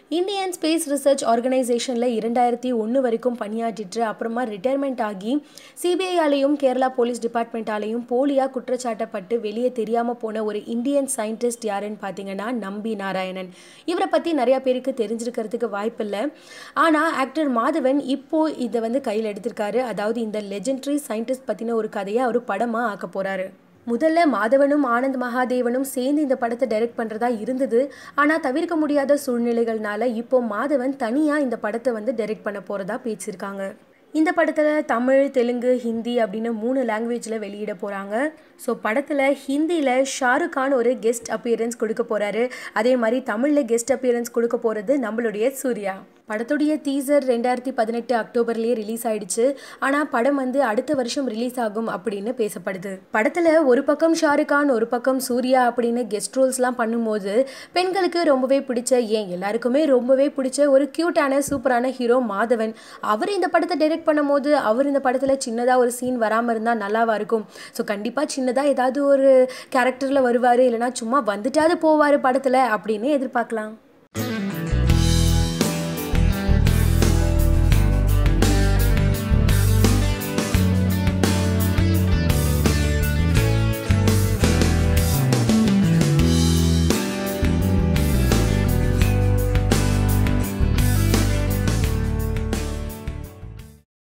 Indian space research ஆர்கனைசேஷனில் இரண்டாயிரத்தி ஒன்று வரைக்கும் பணியாற்றிட்டு அப்புறமா ரிட்டையர்மெண்ட் ஆகி சிபிஐயாலையும் கேரளா போலீஸ் டிபார்ட்மெண்ட்டாலையும் போலியாக குற்றச்சாட்டப்பட்டு வெளியே தெரியாமல் போன ஒரு இந்தியன் சயின்டிஸ்ட் யாருன்னு பார்த்தீங்கன்னா நம்பி நாராயணன் இவரை பற்றி நிறையா பேருக்கு தெரிஞ்சிருக்கிறதுக்கு வாய்ப்பில்லை ஆனால் ஆக்டர் மாதவன் இப்போ இதை வந்து கையில் எடுத்திருக்காரு அதாவது இந்த லெஜெண்டரி சயின்டிஸ்ட் பற்றின ஒரு கதையை அவர் படமாக ஆக்க போகிறாரு முதல்ல மாதவனும் ஆனந்த் மகாதேவனும் சேர்ந்து இந்த படத்தை டைரக்ட் பண்ணுறதா இருந்தது ஆனால் தவிர்க்க முடியாத சூழ்நிலைகள்னால இப்போ மாதவன் தனியாக இந்த படத்தை வந்து டைரக்ட் பண்ண போகிறதா பேசியிருக்காங்க இந்த படத்தில் தமிழ் தெலுங்கு ஹிந்தி அப்படின்னு மூணு லாங்குவேஜில் வெளியிட போகிறாங்க ஸோ படத்தில் ஹிந்தியில் ஷாருக் கான் ஒரு கெஸ்ட் அப்பியரன்ஸ் கொடுக்க போகிறாரு அதே மாதிரி தமிழில் கெஸ்ட் அப்பியரன்ஸ் கொடுக்க போகிறது நம்மளுடைய சூர்யா படத்துடைய டீசர் ரெண்டாயிரத்தி பதினெட்டு அக்டோபர்லேயே ரிலீஸ் ஆயிடுச்சு ஆனால் படம் வந்து அடுத்த வருஷம் ரிலீஸ் ஆகும் அப்படின்னு பேசப்படுது படத்தில் ஒரு பக்கம் ஷாருக் கான் ஒரு பக்கம் சூர்யா அப்படின்னு கெஸ்ட் ரோல்ஸ்லாம் பண்ணும்போது பெண்களுக்கு ரொம்பவே பிடிச்ச ஏன் எல்லாருக்குமே ரொம்பவே பிடிச்ச ஒரு க்யூட்டான சூப்பரான ஹீரோ மாதவன் அவர் இந்த படத்தை டைரக்ட் பண்ணும்போது அவர் இந்த படத்தில் சின்னதாக ஒரு சீன் வராமல் இருந்தால் நல்லாவா இருக்கும் ஸோ கண்டிப்பாக சின்னதாக ஏதாவது ஒரு கேரக்டரில் வருவார் இல்லைனா சும்மா வந்துட்டாவது போவார் படத்தில் அப்படின்னு எதிர்பார்க்கலாம்